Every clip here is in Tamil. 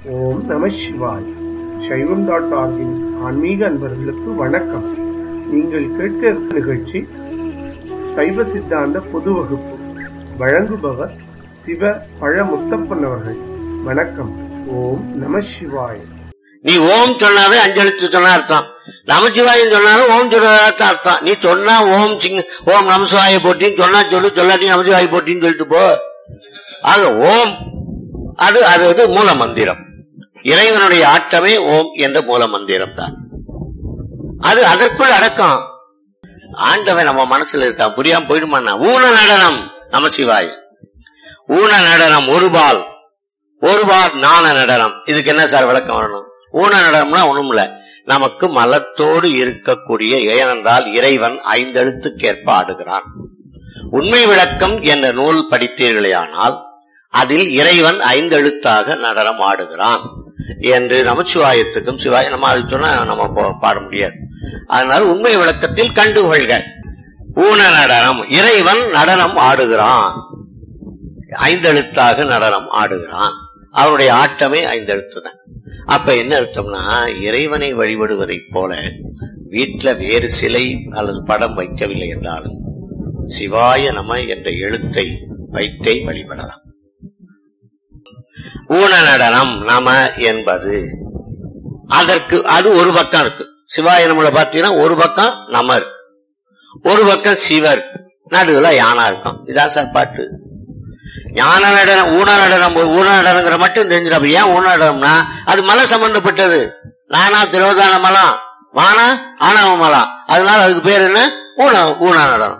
ஓம் நம சிவாய் சைவம் டாட் ஆர்கின் ஆன்மீக அன்பர்களுக்கு வணக்கம் நீங்கள் கேட்க இருக்கும் நிகழ்ச்சி சைவ சித்தாந்த பொது வகுப்பு வழங்குபவர் சிவ பழ முத்தப்பன் அவர்கள் வணக்கம் ஓம் நம சிவாய் நீ ஓம் சொன்னாவே அஞ்செழுத்து சொன்ன அர்த்தம் நமச்சிவாயம் சொன்னாலும் ஓம் சொல்றதா அர்த்தம் நீ சொன்னா ஓம் சிங் ஓம் நமசிவாய போட்டின்னு சொன்னா சொல்லு சொல்லாட்டி நமசிவாய போட்டின்னு சொல்லிட்டு போ ஆக ஓம் அது அது அது மூல மந்திரம் இறைவனுடைய ஆட்டமே ஓம் என்ற மூல மந்திரம் தான் அது அதற்குள் அடக்கம் ஆண்டவன் நம்ம மனசுல இருக்கான் புரியாம போயிடுமாண்ணா ஊன நடனம் நமசிவாய ஊன நடனம் ஒரு பால் ஒரு பால் நாண நடனம் இதுக்கு என்ன சார் விளக்கம் வரணும் ஊன நடனம்னா ஒண்ணும் இல்ல நமக்கு மலத்தோடு இருக்கக்கூடிய ஏனென்றால் இறைவன் ஐந்தெழுத்துக்கேற்ப ஆடுகிறான் உண்மை விளக்கம் என்ற நூல் படித்தீர்களேயானால் அதில் இறைவன் ஐந்தெழுத்தாக நடனம் ஆடுகிறான் என்று நமச்சிவாயத்துக்கும் சிவாய நம்ம அது சொன்னா நம்ம போ- பாட முடியாது அதனால உண்மை விளக்கத்தில் கண்டுகொள்க ஊன நடனம் இறைவன் நடனம் ஆடுகிறான் ஐந்தெழுத்தாக நடனம் ஆடுகிறான் அவருடைய ஆட்டமே ஐந்தெழுத்து தான் அப்ப என்ன அர்த்தம்னா இறைவனை வழிபடுவதைப் போல வீட்டுல வேறு சிலை அல்லது படம் வைக்கவில்லை என்றாலும் சிவாய நம என்ற எழுத்தை வைத்தே வழிபடலாம் ஊன நடனம் நம என்பது அதற்கு அது ஒரு பக்கம் இருக்கு சிவாய நமல பாத்தீங்கன்னா ஒரு பக்கம் நம இருக்கு ஒரு பக்கம் சிவர் நடுவுல யானா இருக்கும் இதான் சார் பாட்டு ஞான நடனம் ஊன நடனம் ஊன நடனங்கிற மட்டும் தெரிஞ்சிடும் ஏன் ஊன நடனம்னா அது மலை சம்பந்தப்பட்டது நானா திரோதான மலம் வானா ஆணவ மலம் அதனால அதுக்கு பேர் என்ன ஊன ஊன நடனம்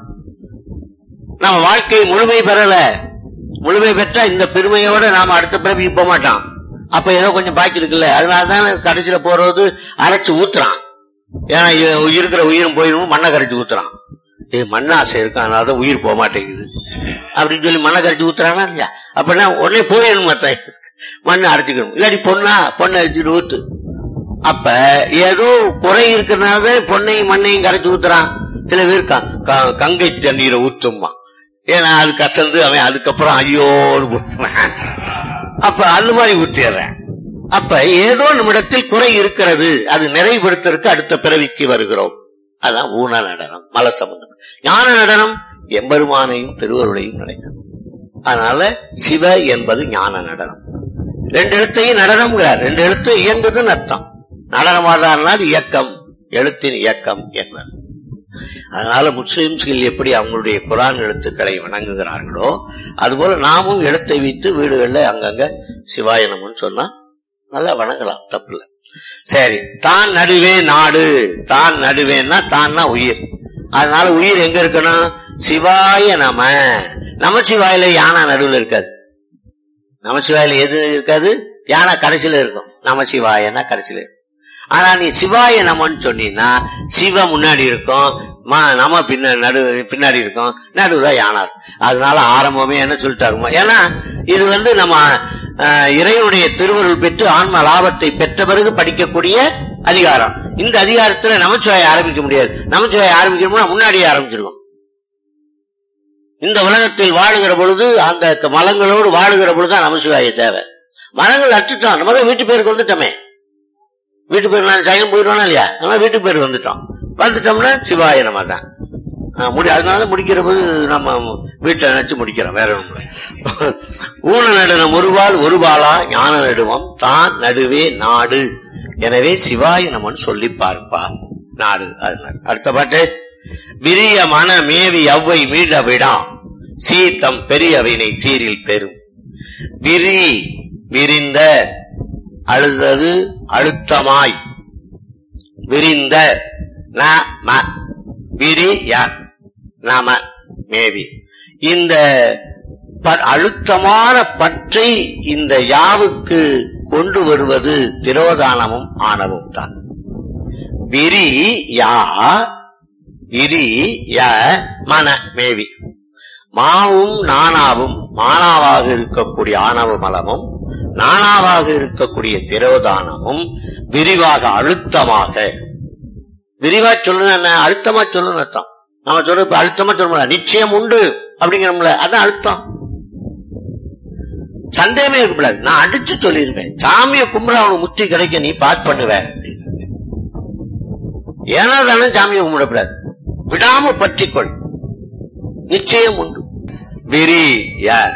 நம்ம வாழ்க்கை முழுமை பெறல முழுமை பெற்றா இந்த பெருமையோட நாம அடுத்த பிறவிக்கு போக மாட்டோம் அப்ப ஏதோ கொஞ்சம் பாக்கி இருக்குல்ல அதனால தான் கடைசியில போறது அரைச்சு ஊத்துறான் ஏன்னா இ- இருக்கிற உயிரும் போயிடும் மண்ணை கரைச்சு ஊத்துறான் ஏ மண்ண ஆசை இருக்கு அதனால தான் உயிர் போக மாட்டேங்குது அப்படின்னு சொல்லி மண்ணை கரைச்சு ஊத்துறானா இல்லையா அப்படின்னா உடனே போயிடணும் மத்த மண்ணை அரைச்சுக்கணும் இல்லாட்டி பொண்ணா பொண்ணை அரைச்சிட்டு ஊத்து அப்ப ஏதோ குறை இருக்கிறதுனால பொண்ணையும் மண்ணையும் கரைச்சு ஊத்துறான் சில பேர் க- க- கங்கை தண்ணீரை ஊத்துமா ஏன்னா அது கசந்து அவன் அதுக்கப்புறம் ஐயோன்னு போட்டுருவான். அப்ப அந்த மாதிரி ஊத்திடுறேன் அப்ப ஏதோ நம்மிடத்தில் குறை இருக்கிறது அது நிறைவுபடுத்துறதுக்கு அடுத்த பிறவிக்கு வருகிறோம் அதான் ஊன நடனம் மல சம்பந்தம் ஞான நடனம் எம்பெருமானையும் திருவருளையும் நடக்கும் அதனால சிவ என்பது ஞான நடனம் ரெண்டு எழுத்தையும் நடனம்ங்கிறார் ரெண்டு எழுத்து இயங்குதுன்னு அர்த்தம் நடனமாடுறாருனால் இயக்கம் எழுத்தின் இயக்கம் என்பது அதனால முஸ்லிம்ஸ்கள் எப்படி அவங்களுடைய குரான் எழுத்துக்களை வணங்குகிறார்களோ அதுபோல நாமும் எழுத்தை வைத்து வீடுகள்ல அங்கங்க சிவாயனம்னு சொன்னா நல்லா வணங்கலாம் தப்பு இல்ல சரி தான் நடுவே நாடு தான் நடுவேன்னா தான்னா உயிர் அதனால உயிர் எங்க இருக்கணும் சிவாய நம நமச்சிவாயில யானை நடுவுல இருக்காது நமச்சிவாயில எது இருக்காது யானை கடைசியில இருக்கும் நமச்சிவாயனா கடைசியில இருக்கும் ஆனா நீ சிவாய நமன்னு சொன்னீங்கன்னா சிவ முன்னாடி இருக்கும் ம- நம பின்ன நடு பின்னாடி இருக்கும் நடுவுல யானா இருக்கும் அதனால ஆரம்பமே என்ன சொல்லிட்டாருமா ஏன்னா இது வந்து நம்ம அஹ், இறைவனுடைய திருவருள் பெற்று ஆன்ம லாபத்தை பெற்ற பிறகு படிக்கக்கூடிய அதிகாரம் இந்த அதிகாரத்துல நமச்சிவாய ஆரம்பிக்க முடியாது நமச்சிவாய ஆரம்பிக்கணும்னா முன்னாடியே ஆரம்பிச்சிருக்கும் இந்த உலகத்தில் வாழுகிற பொழுது அந்த க- மலங்களோடு வாழுகிற பொழுதுதான் நமசிவாய தேவை மலங்கள் அற்றுட்டோம் நம்ம தான் வீட்டு பேருக்கு வந்துட்டோமே வீட்டு பேர் நான் சைனம் போயிடுவானா இல்லையா அதனால வீட்டு பேர் வந்துட்டோம் வந்துட்டோம்னா சிவாய நம்ம தான் ஆ, முடி அதனால முடிக்கிற போது நம்ம வீட்டை நினைச்சு முடிக்கிறோம் வேற ஒண்ணும் இல்ல. ஊன நடனம் ஒருவாள் ஒருபாலா ஞான நடுவம் தான் நடுவே நாடு எனவே சிவாய நமன் சொல்லி பார்ப்பா நாடு அதனால அடுத்த பாட்டு விரிய மன மேவி அவ்வை மீள விடாம் சீத்தம் பெரியவினை தீரில் பெறும் விரி விரிந்த அழுதது அழுத்தமாய் விரிந்த ந ம விரி ய நம மேவி இந்த ப- அழுத்தமான பற்றை இந்த யாவுக்கு கொண்டு வருவது திரோதானமும் ஆணவம் தான் விரி யா விரி ய மன மேவி மாவும் நானாவும் மானாவாக இருக்கக்கூடிய ஆணவ மலமும் நானாவாக இருக்கக்கூடிய திரோதானமும் விரிவாக அழுத்தமாக விரிவா சொல்லணும் என்ன அழுத்தமா சொல்லணும் அர்த்தம் நம்ம சொல்ற இப்ப அழுத்தமா சொல்ல நிச்சயம் உண்டு அப்படிங்கிறோம்ல அதான் அழுத்தம் சந்தேகமே இருக்கக்கூடாது நான் அடிச்சு சொல்லியிருப்பேன் சாமியை கும்பிட அவனுக்கு முத்தி கிடைக்க நீ பாஸ் பண்ணுவ ஏன்னா தானே சாமியை கும்பிடக்கூடாது விடாம பற்றிக்கொள் நிச்சயம் உண்டு வெறி யார்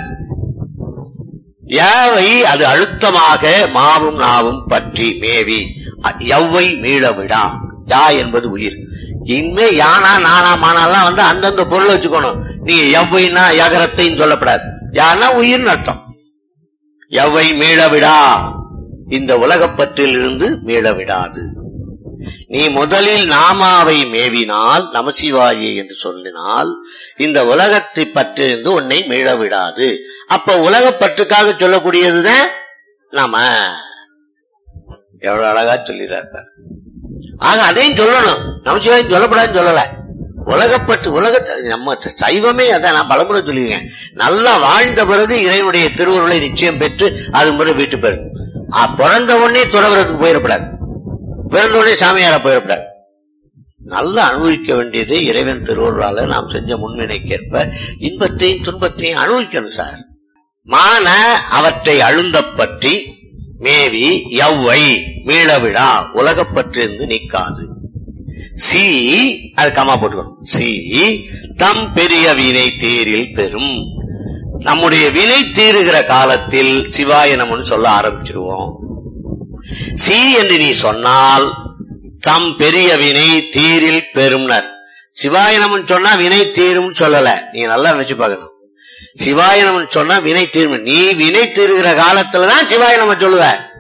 யாவை அது அழுத்தமாக மாவும் நாவும் பற்றி மேவி அ- எவ்வை மீள விடா யா என்பது உயிர் இனிமே யானா நானா மானாலாம் வந்து அந்தந்த பொருளை வச்சுக்கணும் நீ எவ்வைனா யகரத்தையும் சொல்லப்படாது யானா உயிர்னு அர்த்தம் எவ்வை மீள விடா இந்த உலகப்பற்றில் இருந்து மீள விடாது நீ முதலில் நாமாவை மேவினால் நமசிவாயே என்று சொல்லினால் இந்த உலகத்தை பற்றிருந்து உன்னை மீள விடாது அப்ப உலகப்பற்றுக்காக சொல்லக்கூடியதுதான் நாம எவ்வளவு அழகா சொல்லிடுறாங்க ஆக அதையும் சொல்லணும் நமசிவாயும் சொல்லப்படாதுன்னு சொல்லல உலகப்பற்று உலகத்தை நம்ம சைவமே அதான் நான் பலமுறை சொல்லியிருக்கேன் நல்லா வாழ்ந்த பிறகு இறைவனுடைய திருவுருளை நிச்சயம் பெற்று அது முறை வீட்டு பெறும் ஆ, பிறந்த உடனே துறவரத்துக்கு போயிடக்கூடாது பிறந்த உடனே சாமியார போயிடக்கூடாது நல்லா அனுபவிக்க வேண்டியது இறைவன் திருவருளால நாம் செஞ்ச முன்வினைக்கேற்ப இன்பத்தையும் துன்பத்தையும் அனுபவிக்கணும் சார் மான அவற்றை அழுந்தப் பற்றி மேவி எவ்வை மீளவிடா உலகப்பற்றிருந்து நீக்காது சி அது கமா போட்டுக்கணும் சி தம் பெரிய வினை தீரில் பெறும் நம்முடைய வினை தீருகிற காலத்தில் சிவாய நமன்னு சொல்ல ஆரம்பிச்சிருவோம் சி என்று நீ சொன்னால் தம் பெரிய வினை தீரில் பெறும்னர் சிவாயனமன் சொன்னா வினை தீரும் சொல்லல நீங்க நல்லா நினைச்சு பார்க்கணும் சிவாயனமன் சொன்னா வினை தீரும் நீ வினை தீருகிற காலத்துலதான் சிவாயனமன் சொல்லுவ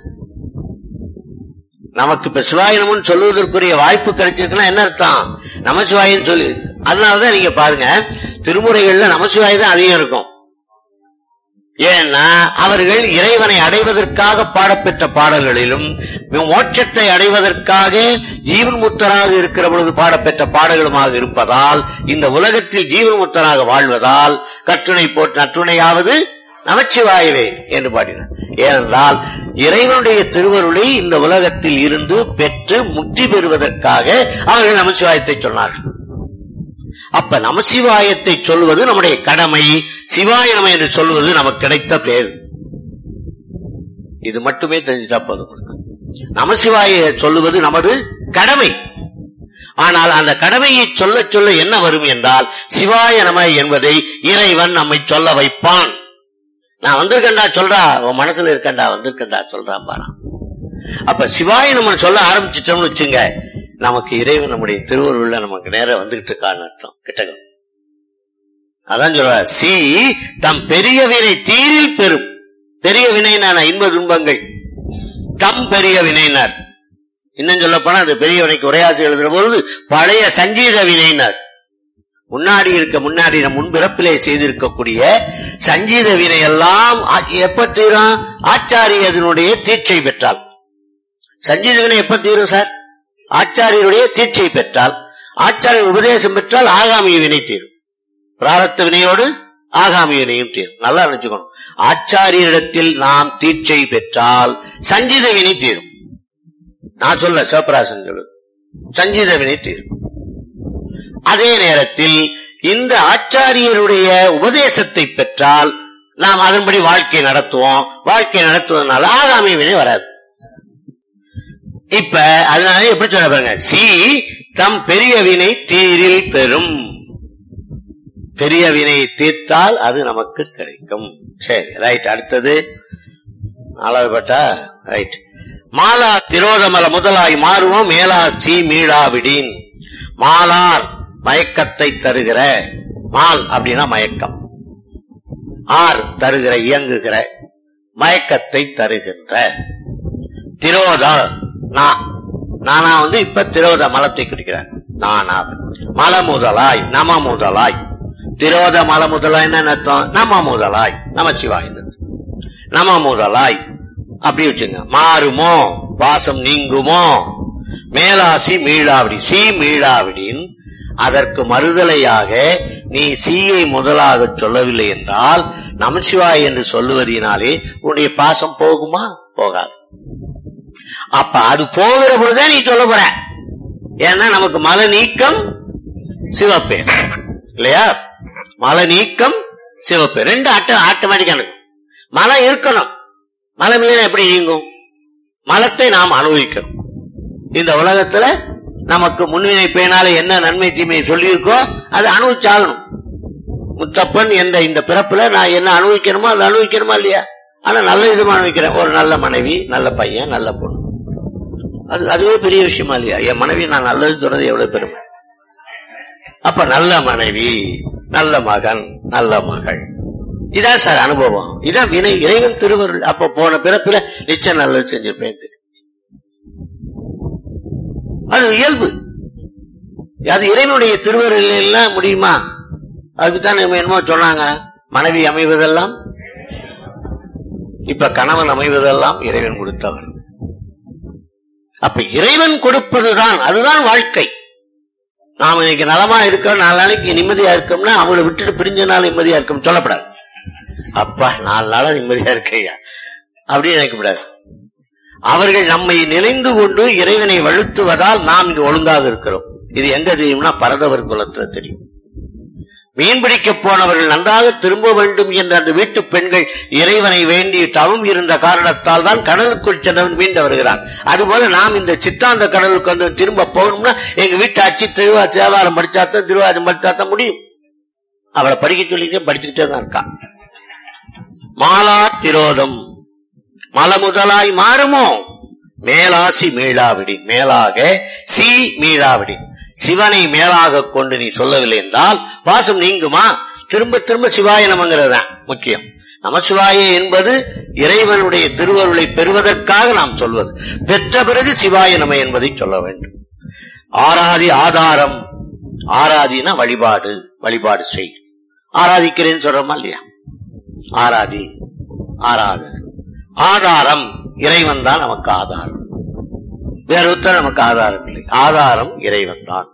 நமக்கு இப்ப சிவாயனமன் சொல்லுவதற்குரிய வாய்ப்பு கிடைச்சிருக்குன்னா என்ன அர்த்தம் நமசிவாயன்னு சொல்லி அதனாலதான் நீங்க பாருங்க திருமுறைகள்ல நமசிவாய் தான் அதிகம் இருக்கும் ஏன்னா அவர்கள் இறைவனை அடைவதற்காக பாடப்பெற்ற பாடல்களிலும் மோட்சத்தை அடைவதற்காக ஜீவன் முத்தராக இருக்கிற பொழுது பாடப்பெற்ற பாடல்களுமாக இருப்பதால் இந்த உலகத்தில் ஜீவன் முத்தராக வாழ்வதால் கற்றுணை போட்டு நற்றுணையாவது நமச்சிவாயவே என்று பாடினார் ஏனென்றால் இறைவனுடைய திருவருளை இந்த உலகத்தில் இருந்து பெற்று முக்தி பெறுவதற்காக அவர்கள் நமச்சிவாயத்தை சொன்னார்கள் அப்ப நமசிவாயத்தை சொல்வது நம்முடைய கடமை சிவாயனம் என்று சொல்வது நமக்கு கிடைத்த பேர் இது மட்டுமே தெரிஞ்சுட்டா போதும் நமசிவாய சொல்லுவது நமது கடமை ஆனால் அந்த கடமையை சொல்ல சொல்ல என்ன வரும் என்றால் சிவாய நம என்பதை இறைவன் நம்மை சொல்ல வைப்பான் நான் வந்திருக்கேன்டா சொல்றா உன் மனசுல இருக்கேன்டா வந்திருக்கேன்டா சொல்றான் பாரா அப்ப சிவாய நம்ம சொல்ல ஆரம்பிச்சிட்டோம்னு வச்சுங்க நமக்கு இறைவன் நம்முடைய திருவருள்ல நமக்கு நேரம் வந்துகிட்டு இருக்கான்னு அர்த்தம் கிட்டகம் அதான் சொல்ற சி தம் பெரிய வினை தீரில் பெறும் பெரிய வினைனான இன்ப துன்பங்கள் தம் பெரிய வினைனார் இன்னும் சொல்ல போனா அது பெரிய வினைக்கு உரையாசி எழுதுற பொழுது பழைய சங்கீத வினைனார் முன்னாடி இருக்க முன்னாடி நம் முன்பிறப்பிலே செய்திருக்கக்கூடிய சங்கீத வினை எல்லாம் ஆ- எப்ப தீரும் ஆச்சாரியதனுடைய தீட்சை பெற்றால் சங்கீத வினை எப்ப தீரும் சார் ஆச்சாரியருடைய தீட்சை பெற்றால் ஆச்சாரிய உபதேசம் பெற்றால் ஆகாமிய வினை தீரும் பிராரத்த வினையோடு ஆகாமிய வினையும் தீரும் நல்லா நினைச்சுக்கணும் ஆச்சாரியரிடத்தில் நாம் தீட்சை பெற்றால் சஞ்சீத வினை தீரும் நான் சொல்ல சிவபிராசன் சொல்லு சஞ்சீத வினை தீரும் அதே நேரத்தில் இந்த ஆச்சாரியருடைய உபதேசத்தை பெற்றால் நாம் அதன்படி வாழ்க்கை நடத்துவோம் வாழ்க்கை நடத்துவதனால ஆகாமிய வினை வராது இப்ப அதனால எப்படி சொல்ல பாருங்க சி தம் பெரிய வினை தீரில் பெறும் பெரிய வினை தீர்த்தால் அது நமக்கு கிடைக்கும் சரி ரைட் அடுத்தது நாலாவது பட்டா ரைட் மாலா திரோதமல முதலாய் மாறுவோம் மேலா சி மீளா விடின் மாலார் மயக்கத்தை தருகிற மால் அப்படின்னா மயக்கம் ஆர் தருகிற இயங்குகிற மயக்கத்தை தருகின்ற திரோதா நான் நானா வந்து இப்ப திரோத மலத்தை குடிக்கிறேன் நானா மல முதலாய் நம முதலாய் திரோத மல முதலாய் என்ன அர்த்தம் நம முதலாய் நமச்சிவாய் நம முதலாய் அப்படி வச்சுங்க மாறுமோ வாசம் நீங்குமோ மேலாசி மீளாவிடி சி மீளாவிடின் அதற்கு மறுதலையாக நீ சீயை முதலாக சொல்லவில்லை என்றால் நமச்சிவாய் என்று சொல்லுவதினாலே உன்னுடைய பாசம் போகுமா போகாது அப்ப அது போகிற பொழுதுதான் நீ சொல்ல போற ஏன்னா நமக்கு மல நீக்கம் சிவப்பேர் இல்லையா மல நீக்கம் சிவப்பேர் ரெண்டு ஆட்ட ஆட்டோமேட்டிக்கா இருக்கும் மலம் இருக்கணும் மலம் இல்லைன்னா எப்படி நீங்கும் மலத்தை நாம் அனுபவிக்கணும் இந்த உலகத்துல நமக்கு முன்வினை பயனால என்ன நன்மை தீமை சொல்லியிருக்கோ அதை அனுபவிச்சாகணும் முத்தப்பன் என்ற இந்த பிறப்புல நான் என்ன அனுபவிக்கணுமோ அதை அனுபவிக்கணுமா இல்லையா ஆனா நல்ல விதமா அனுபவிக்கிறேன் ஒரு நல்ல மனைவி நல்ல பையன் நல்ல பொண்ணு அது அதுவே பெரிய விஷயமா இல்லையா என் மனைவி நான் நல்லது சொன்னது எவ்வளவு பெருமை அப்ப நல்ல மனைவி நல்ல மகன் நல்ல மகள் இதான் சார் அனுபவம் இதான் வினை இறைவன் திருவருள் அப்ப போன பிறப்பில நிச்சயம் நல்லது செஞ்சிருப்பேன் அது இயல்பு அது இறைவனுடைய திருவருள் எல்லாம் முடியுமா அதுக்குத்தான் நம்ம என்னமோ சொன்னாங்க மனைவி அமைவதெல்லாம் இப்ப கணவன் அமைவதெல்லாம் இறைவன் கொடுத்தவன் அப்ப இறைவன் கொடுப்பதுதான் அதுதான் வாழ்க்கை நாம இன்னைக்கு நலமா இருக்கோம் நாலு நாளைக்கு நிம்மதியா இருக்கோம்னா அவங்கள விட்டுட்டு பிரிஞ்ச நாள் நிம்மதியா இருக்கும் சொல்லப்படாது அப்பா நாலு நாளா நிம்மதியா இருக்கையா அப்படின்னு நினைக்கப்படாது அவர்கள் நம்மை நினைந்து கொண்டு இறைவனை வழுத்துவதால் நாம் இங்கு ஒழுங்காக இருக்கிறோம் இது எங்க தெரியும்னா பரதவர் குலத்துல தெரியும் மீன் பிடிக்க போனவர்கள் நன்றாக திரும்ப வேண்டும் என்ற அந்த வீட்டு பெண்கள் இறைவனை வேண்டி தவம் இருந்த காரணத்தால் தான் கடலுக்குள் சென்றவன் மீண்டு வருகிறான் அதுபோல நாம் இந்த சித்தாந்த கடலுக்கு வந்து திரும்ப போகணும்னா எங்க வீட்டு அச்சு திருவா தேவாரம் படிச்சாத்தான் திருவாதம் படிச்சாத்தான் முடியும் அவளை படிக்க சொல்லிட்டு படிச்சுக்கிட்டே தான் இருக்கான் மாலா திரோதம் மலமுதலாய் மாறுமோ மேலாசி மீளாவிடி மேலாக சி மீளாவிடி சிவனை மேலாக கொண்டு நீ சொல்லவில்லை என்றால் பாசம் நீங்குமா திரும்ப திரும்ப சிவாய நமங்கிறது தான் முக்கியம் நமசிவாய என்பது இறைவனுடைய திருவருளை பெறுவதற்காக நாம் சொல்வது பெற்ற பிறகு சிவாய நம என்பதை சொல்ல வேண்டும் ஆராதி ஆதாரம் ஆராதினா வழிபாடு வழிபாடு செய் ஆராதிக்கிறேன்னு சொல்றோமா இல்லையா ஆராதி ஆராது ஆதாரம் இறைவன் தான் நமக்கு ஆதாரம் வேற ஒருத்தர் நமக்கு ஆதாரம் இல்லை ஆதாரம் இறைவன் தான்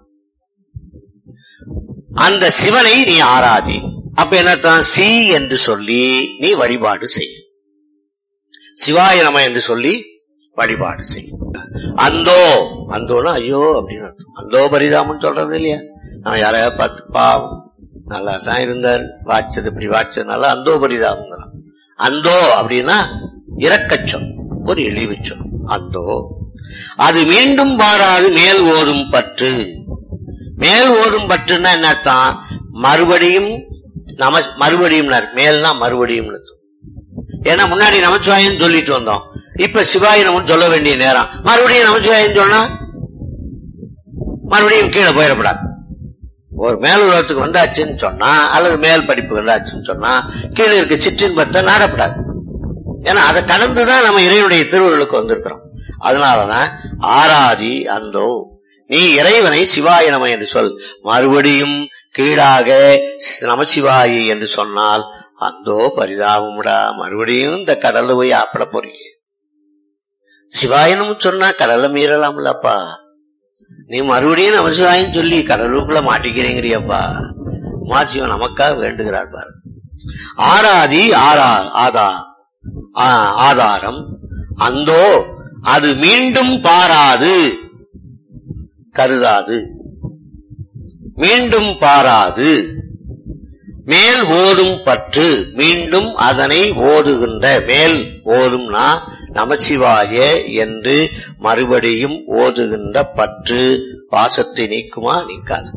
அந்த சிவனை நீ ஆராதி அப்ப என்னத்தான் சி என்று சொல்லி நீ வழிபாடு செய் சிவாய நம என்று சொல்லி வழிபாடு செய் அந்தோ அந்தோனா ஐயோ அப்படின்னு அர்த்தம் அந்தோ பரிதாமன் சொல்றது இல்லையா நான் யாரையாவது பார்த்து பாவம் நல்லா தான் இருந்தார் வாச்சது இப்படி வாச்சதுனால அந்தோ பரிதாபம் அந்தோ அப்படின்னா இரக்கச்சொல் ஒரு இழிவு சொல் அந்தோ அது மீண்டும் பாராது மேல் ஓதும் பற்று மேல் ஓதும் பற்றுன்னா என்ன அர்த்தம் மறுபடியும் நம மறுபடியும் மேல்னா மறுபடியும் அர்த்தம். ஏன்னா முன்னாடி நமச்சிவாயம் சொல்லிட்டு வந்தோம் இப்ப சிவாய நமன் சொல்ல வேண்டிய நேரம் மறுபடியும் நமச்சிவாயம் சொன்னா மறுபடியும் கீழே போயிடப்படாது ஒரு மேல் உலகத்துக்கு வந்தாச்சுன்னு சொன்னா அல்லது மேல் படிப்பு வந்தாச்சுன்னு சொன்னா கீழே இருக்க சிற்றின்பத்தை நாடப்படாது ஏன்னா அதை கடந்துதான் நம்ம இறைவனுடைய திருவுருளுக்கு வந்திருக்கிறோம் அதனாலதான் ஆராதி அந்தோ நீ இறைவனை சிவாய நம என்று சொல் மறுபடியும் கீழாக நமசிவாயி என்று சொன்னால் அந்தோ பரிதாபம்டா மறுபடியும் இந்த கடல்ல போய் ஆப்பட போறீங்க சிவாயனம் சொன்னா கடலை மீறலாம்லப்பா நீ மறுபடியும் நமசிவாயம் சொல்லி கடலுக்குள்ள மாட்டிக்கிறீங்கிறியப்பா மாசிவன் நமக்காக வேண்டுகிறார் பாரு ஆராதி ஆரா ஆதா ஆ, ஆதாரம் அந்தோ அது மீண்டும் பாராது கருதாது மீண்டும் பாராது மேல் ஓதும் பற்று மீண்டும் அதனை ஓதுகின்ற மேல் ஓதும்னா நமசிவாய என்று மறுபடியும் ஓதுகின்ற பற்று பாசத்தை நீக்குமா நீக்காது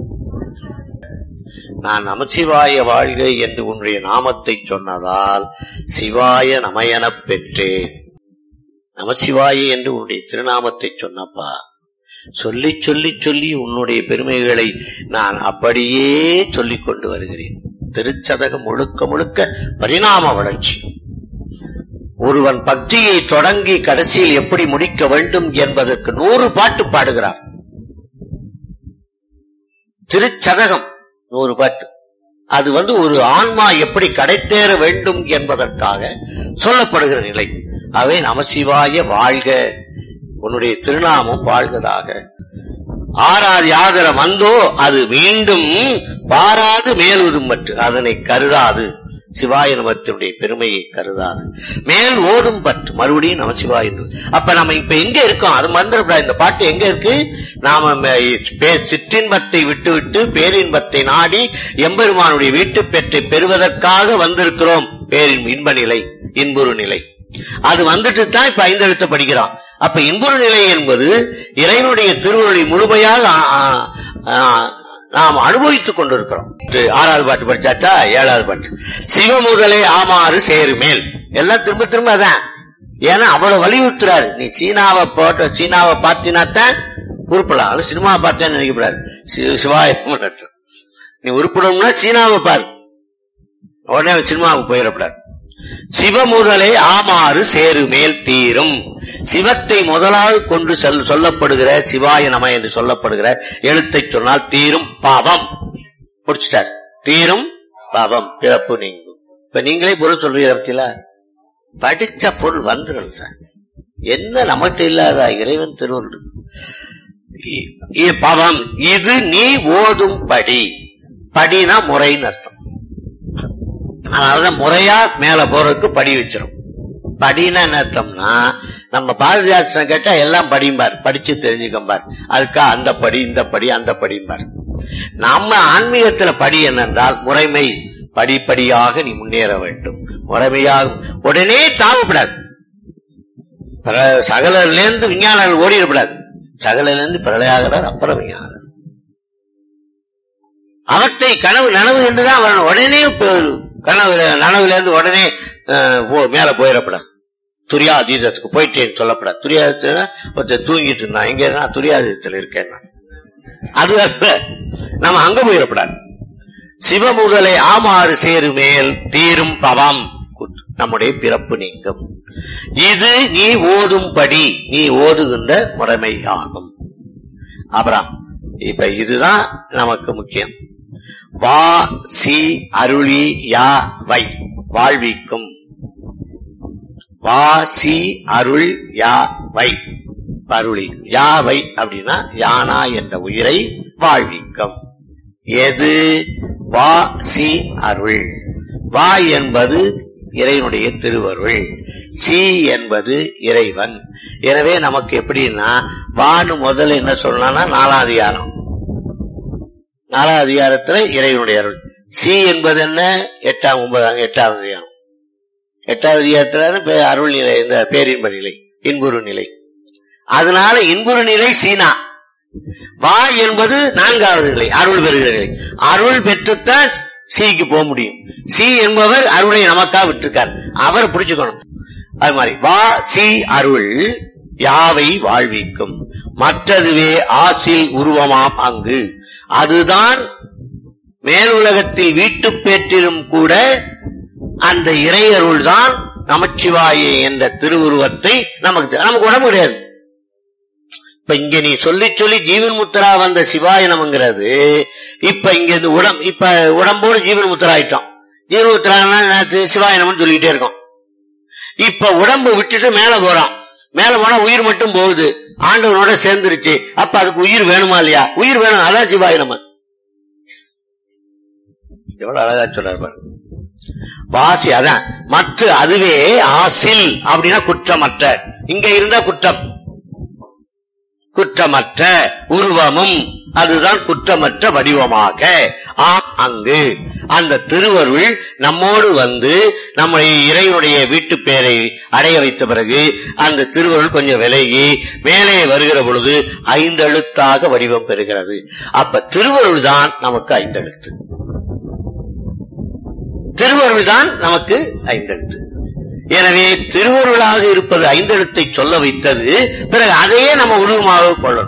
நான் நமசிவாய வாழ்க என்று உன்னுடைய நாமத்தை சொன்னதால் சிவாய நமயனப் பெற்றேன் நமசிவாய என்று உன்னுடைய திருநாமத்தை சொன்னப்பா சொல்லி சொல்லி சொல்லி உன்னுடைய பெருமைகளை நான் அப்படியே சொல்லிக் கொண்டு வருகிறேன் திருச்சதகம் முழுக்க முழுக்க பரிணாம வளர்ச்சி ஒருவன் பக்தியை தொடங்கி கடைசியில் எப்படி முடிக்க வேண்டும் என்பதற்கு நூறு பாட்டு பாடுகிறார் திருச்சதகம் நூறு பாட்டு அது வந்து ஒரு ஆன்மா எப்படி கடைத்தேற வேண்டும் என்பதற்காக சொல்லப்படுகிற நிலை அவை நமசிவாய வாழ்க உன்னுடைய திருநாமம் வாழ்கதாக ஆறாது ஆதரம் வந்தோ அது மீண்டும் பாராது மேலுதும் மற்ற அதனை கருதாது சிவாய நமத்தினுடைய பெருமையை கருதாது மேல் ஓடும் பற்று மறுபடியும் நம சிவாய அப்ப நம்ம இப்ப எங்க இருக்கோம் அது மறந்துடக்கூடாது இந்த பாட்டு எங்க இருக்கு நாம ம- பே- சிற்றின்பத்தை விட்டு விட்டு பேரின்பத்தை நாடி எம்பெருமானுடைய வீட்டு பெற்றை பெறுவதற்காக வந்திருக்கிறோம் பேரின் இன்ப நிலை இன்புறு நிலை அது வந்துட்டு தான் இப்ப ஐந்தெழுத்தை படிக்கிறோம் அப்ப இன்புறு நிலை என்பது இறைவனுடைய திருவருளை முழுமையாக ஆ- ஆ- ஆ- நாம் அனுபவித்துக் கொண்டிருக்கிறோம் இது ஆறாவது பாட்டு படிச்சாச்சா ஏழாவது பாட்டு சிவமுதலே ஆமாறு சேருமேல் எல்லாம் திரும்ப திரும்ப அதான் ஏன்னா அவ்வளவு வலியுறுத்துறாரு நீ சீனாவை போட்ட சீனாவை பார்த்தினாத்தான் உருப்பலாம் அது சினிமா பார்த்தேன்னு நினைக்கப்படாது சி- சிவாயம் நடத்தும். நீ உருப்படணும்னா சீனாவை பாரு உடனே சினிமாவுக்கு போயிடக்கூடாது சிவமுதலை ஆமாறு சேருமேல் தீரும் சிவத்தை முதலாக கொண்டு செல் சொல்லப்படுகிற சிவாய நம என்று சொல்லப்படுகிற எழுத்தை சொன்னால் தீரும் பாவம் முடிச்சிட்டார் தீரும் பாவம் பிறப்பு நீங்கும் இப்ப நீங்களே பொருள் சொல்றீங்க பத்தியில படிச்ச பொருள் வந்துடும் சார் என்ன நமக்கு இல்லாத இறைவன் திருவள்ளுவர் இ- இ- பவம் இது நீ ஓதும் படி படினா முறைன்னு அர்த்தம் அதனாலதான் முறையா மேல போறதுக்கு படி வச்சிரும் படினா என்ன அர்த்தம்னா நம்ம பாரதிதாசன் கேட்டா எல்லாம் படிம்பார் படிச்சு தெரிஞ்சுக்கம்பார் அதுக்கா அந்த படி இந்த படி அந்த படிம்பார் நம்ம ஆன்மீகத்துல படி என்னென்றால் முறைமை படிப்படியாக நீ முன்னேற வேண்டும் முறைமையாக உடனே தாவப்படாது பிற- சகலர்ல இருந்து விஞ்ஞானிகள் ஓடிடப்படாது சகலில இருந்து பிரளையாகிறார் அப்புறம் விஞ்ஞானர் அவத்தை கனவு நனவு என்றுதான் வரணும் உடனே ப- கனவுல நனவுல இருந்து உடனே அஹ், போ- மேல போயிடப்படாது துரியாதீதத்துக்கு போயிட்டேன்னு சொல்லப்படாது துரியாதீதத்துல ஒருத்தர் தூங்கிட்டு இருந்தான் எங்க இருந்தா துரியாதீதத்துல இருக்கேன் நான். அது அல்ல நம்ம அங்க போயிடப்படாது சிவமுதலை ஆமாறு சேருமேல் தீரும் பவம் நம்முடைய பிறப்பு நீங்கும் இது நீ ஓதும்படி நீ ஓதுகின்ற முறைமை ஆகும் அப்புறம் இப்ப இதுதான் நமக்கு முக்கியம் வா சி அருளி யா வை வாழ்விக்கும் வா சி அருள் யா வை அருளி யா வை அப்படின்னா யானா என்ற உயிரை வாழ்விக்கும் எது வா சி அருள் வா என்பது இறைவனுடைய திருவருள் சி என்பது இறைவன் எனவே நமக்கு எப்படின்னா வான்னு முதல்ல என்ன சொல்லலாம்னா நாலாம் அதிகாரம் நாலாம் அதிகாரத்துல இறைவனுடைய அருள் சி என்பது என்ன எட்டாம் ஒன்பதாம் எட்டாவது அதிகாரம் எட்டாவது அதிகாரத்துல பே- அருள் நிலை இந்த பேரின்ப நிலை இன்புறு நிலை அதனால இன்புறு நிலை சீனா வா என்பது நான்காவது நிலை அருள் பெறுகிற நிலை அருள் பெற்றுத்தான் சிக்கு போக முடியும் சி என்பவர் அருளை நமக்கா விட்டிருக்கார் அவரை புடிச்சுக்கணும் அது மாதிரி வா சி அருள் யாவை வாழ்விக்கும் மற்றதுவே ஆசில் உருவமாம் அங்கு அதுதான் மேல் உலகத்தில் வீட்டுப் பேற்றிலும் கூட அந்த இறையருள் தான் நமச்சிவாய என்ற திருவுருவத்தை நமக்கு தரு- நமக்கு உடம்பு கிடையாது இப்ப இங்க நீ சொல்லி சொல்லி ஜீவன் முத்தரா வந்த சிவாய நமங்கிறது இப்ப இங்க இந்த உடம் இப்ப உடம்போடு ஜீவன் முத்தரா ஆயிட்டோம் ஜீவன் முத்தரா சிவாயனம்னு சொல்லிக்கிட்டே இருக்கோம் இப்ப உடம்பு விட்டுட்டு மேல போறோம் மேல போனா உயிர் மட்டும் போகுது ஆண்டவனோட சேர்ந்துருச்சு அப்ப அதுக்கு உயிர் வேணுமா இல்லையா உயிர் வேணும் அதான் சிவாயனமன் எவ்வளவு அழகா சொல்றாரு பாரு வாசி அதான் மற்ற அதுவே ஆசில் அப்படின்னா குற்றமற்ற இங்க இருந்தா குற்றம் குற்றமற்ற உருவமும் அதுதான் குற்றமற்ற வடிவமாக ஆ அங்கு அந்த திருவருள் நம்மோடு வந்து நம்முடைய இறைவனுடைய வீட்டு பேரை அடைய வைத்த பிறகு அந்த திருவருள் கொஞ்சம் விலகி மேலே வருகிற பொழுது ஐந்தெழுத்தாக வடிவம் பெறுகிறது அப்ப திருவருள் தான் நமக்கு ஐந்தெழுத்து திருவருள் தான் நமக்கு ஐந்தெழுத்து எனவே திருவருளாக இருப்பது ஐந்தெழுத்தை சொல்ல வைத்தது பிறகு அதையே நம்ம உருவமாக கொள்ளணும்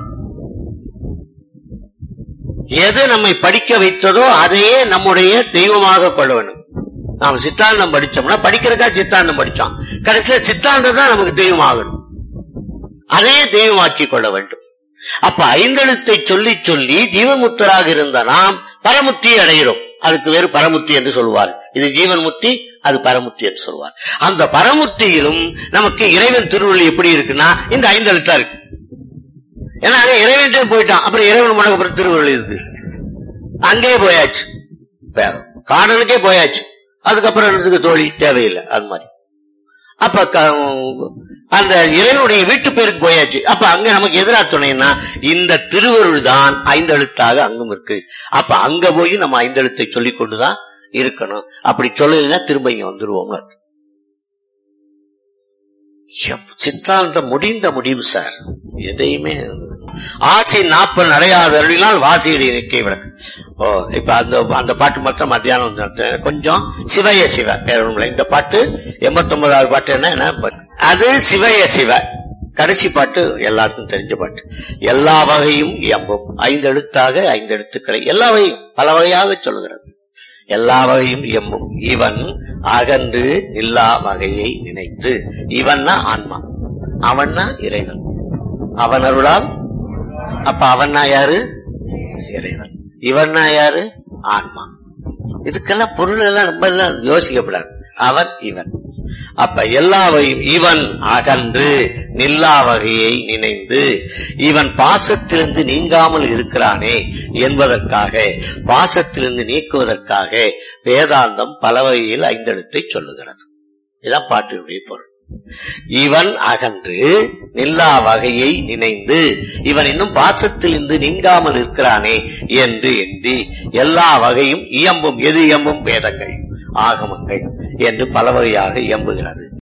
எது நம்மை படிக்க வைத்ததோ அதையே நம்முடைய தெய்வமாக கொள்ள வேண்டும் நாம் சித்தாந்தம் படிச்சோம்னா படிக்கிறதுக்கா சித்தாந்தம் படிச்சோம் கடைசியில சித்தாந்தம் தான் நமக்கு தெய்வமாகணும் அதையே தெய்வமாக்கி கொள்ள வேண்டும் அப்ப ஐந்தெழுத்தை சொல்லி சொல்லி ஜீவன்முத்தராக இருந்த நாம் பரமுத்தியை அடைகிறோம் அதுக்கு வேறு பரமுத்தி என்று சொல்வார் இது ஜீவன் முத்தி அது பரமுத்தி என்று சொல்வார் அந்த பரமுத்தியிலும் நமக்கு இறைவன் திருவள்ளி எப்படி இருக்குன்னா இந்த ஐந்தெழுத்தா இருக்கு ஏன்னா அங்க இறைவன் போயிட்டான் அப்புறம் இறைவன் முடக்கு அப்புறம் திருவள்ளி இருக்கு அங்கேயே போயாச்சு காடலுக்கே போயாச்சு அதுக்கப்புறம் என்னத்துக்கு தோழி தேவையில்லை அது மாதிரி அப்ப க- அந்த இறைவனுடைய வீட்டு பேருக்கு போயாச்சு அப்ப அங்க நமக்கு எதிரா துணைன்னா இந்த திருவருள் தான் ஐந்தெழுத்தாக அங்கும் இருக்கு அப்ப அங்க போய் நம்ம ஐந்தெழுத்தை சொல்லிக் கொண்டுதான் இருக்கணும் அப்படி சொல்லலைன்னா திரும்ப இங்க வந்துருவோம் எவ்- சித்தாந்தம் முடிந்த முடிவு சார் எதையுமே ஆட்சி நாற்பது அடையாத அருளினால் வாசியடி நிற்கை விளக்கு ஓ இப்ப அந்த அந்த பாட்டு மட்டும் மத்தியானம் நடத்துறேன். கொஞ்சம் சிவய சிவ வேற ஒண்ணும் இல்ல. இந்த பாட்டு எண்பத்தி ஒன்பதாவது பாட்டு என்ன என்ன பாட்டு? அது சிவய சிவ கடைசி பாட்டு எல்லாருக்கும் தெரிஞ்ச பாட்டு எல்லா வகையும் எம்பும் ஐந்து எழுத்தாக ஐந்து எழுத்துக்களை எல்லா வகையும் பல வகையாக சொல்லுகிறது எல்லா வகையும் எம்பும் இவன் அகன்று நில்லா வகையை நினைத்து இவன்னா ஆன்மா அவன்னா இறைவன் அவன் அருளால் அப்ப அவன்னா யாரு இறைவன் இவன்னா யாரு ஆன்மா இதுக்கெல்லாம் பொருள் எல்லாம் ரொம்ப எல்லாம் யோசிக்கப்படாது அவன் இவன் அப்ப எல்லாவையும் இவன் அகன்று நில்லா வகையை நினைந்து இவன் பாசத்திலிருந்து நீங்காமல் இருக்கிறானே என்பதற்காக பாசத்திலிருந்து நீக்குவதற்காக வேதாந்தம் பல வகையில் ஐந்தெழுத்தை சொல்லுகிறது இதான் பாட்டினுடைய பொருள் இவன் அகன்று நில்லா வகையை நினைந்து இவன் இன்னும் பாசத்திலிருந்து நீங்காமல் இருக்கிறானே என்று எண்ணி எல்லா வகையும் இயம்பும் எது இயம்பும் வேதங்கள் ஆகமங்கள் என்று பல வகையாக இயம்புகிறது